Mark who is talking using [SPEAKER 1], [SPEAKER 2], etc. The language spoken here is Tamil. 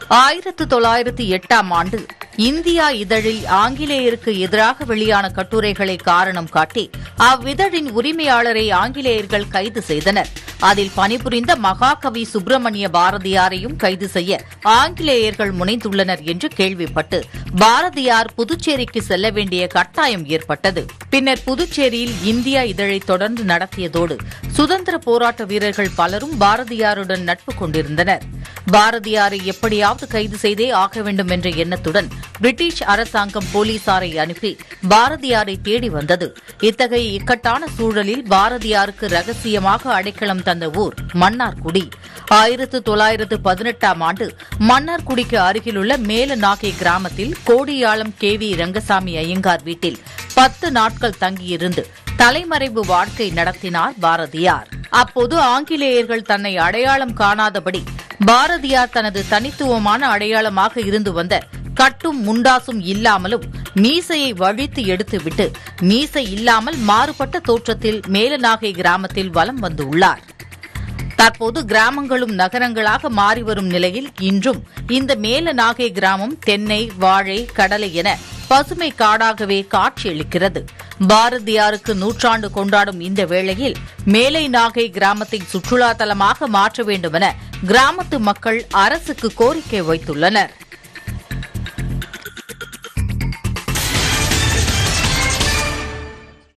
[SPEAKER 1] ஆயிரத்து தொள்ளாயிரத்து எட்டாம் ஆண்டு இந்தியா இதழில் ஆங்கிலேயருக்கு எதிராக வெளியான கட்டுரைகளை காரணம் காட்டி அவ்விதழின் உரிமையாளரை ஆங்கிலேயர்கள் கைது செய்தனர் அதில் பணிபுரிந்த மகாகவி சுப்பிரமணிய பாரதியாரையும் கைது செய்ய ஆங்கிலேயர்கள் முனைந்துள்ளனர் என்று கேள்விப்பட்டு பாரதியார் புதுச்சேரிக்கு செல்ல வேண்டிய கட்டாயம் ஏற்பட்டது பின்னர் புதுச்சேரியில் இந்தியா இதழை தொடர்ந்து நடத்தியதோடு சுதந்திர போராட்ட வீரர்கள் பலரும் பாரதியாருடன் நட்பு கொண்டிருந்தனர் பாரதியாரை எப்படியாவது கைது செய்தே ஆக வேண்டும் என்ற எண்ணத்துடன் பிரிட்டிஷ் அரசாங்கம் போலீசாரை அனுப்பி பாரதியாரை தேடி வந்தது இத்தகைய இக்கட்டான சூழலில் பாரதியாருக்கு ரகசியமாக அடைக்கலம் தந்த ஊர் மன்னார்குடி ஆயிரத்து தொள்ளாயிரத்து பதினெட்டாம் ஆண்டு மன்னார்குடிக்கு அருகிலுள்ள மேலநாகை கிராமத்தில் கோடியாளம் கே வி ரங்கசாமி ஐயங்கார் வீட்டில் பத்து நாட்கள் தங்கியிருந்து தலைமறைவு வாழ்க்கை நடத்தினார் பாரதியார் அப்போது ஆங்கிலேயர்கள் தன்னை அடையாளம் காணாதபடி பாரதியார் தனது தனித்துவமான அடையாளமாக இருந்து வந்த கட்டும் முண்டாசும் இல்லாமலும் மீசையை வழித்து எடுத்துவிட்டு மீசை இல்லாமல் மாறுபட்ட தோற்றத்தில் மேலநாகை கிராமத்தில் வலம் வந்துள்ளார் தற்போது கிராமங்களும் நகரங்களாக மாறி வரும் நிலையில் இன்றும் இந்த மேலநாகை கிராமம் தென்னை வாழை கடலை என பசுமை காடாகவே காட்சியளிக்கிறது பாரதியாருக்கு நூற்றாண்டு கொண்டாடும் இந்த வேளையில் மேலை நாகை கிராமத்தை சுற்றுலா தலமாக மாற்ற வேண்டுமென கிராமத்து மக்கள் அரசுக்கு கோரிக்கை வைத்துள்ளனர்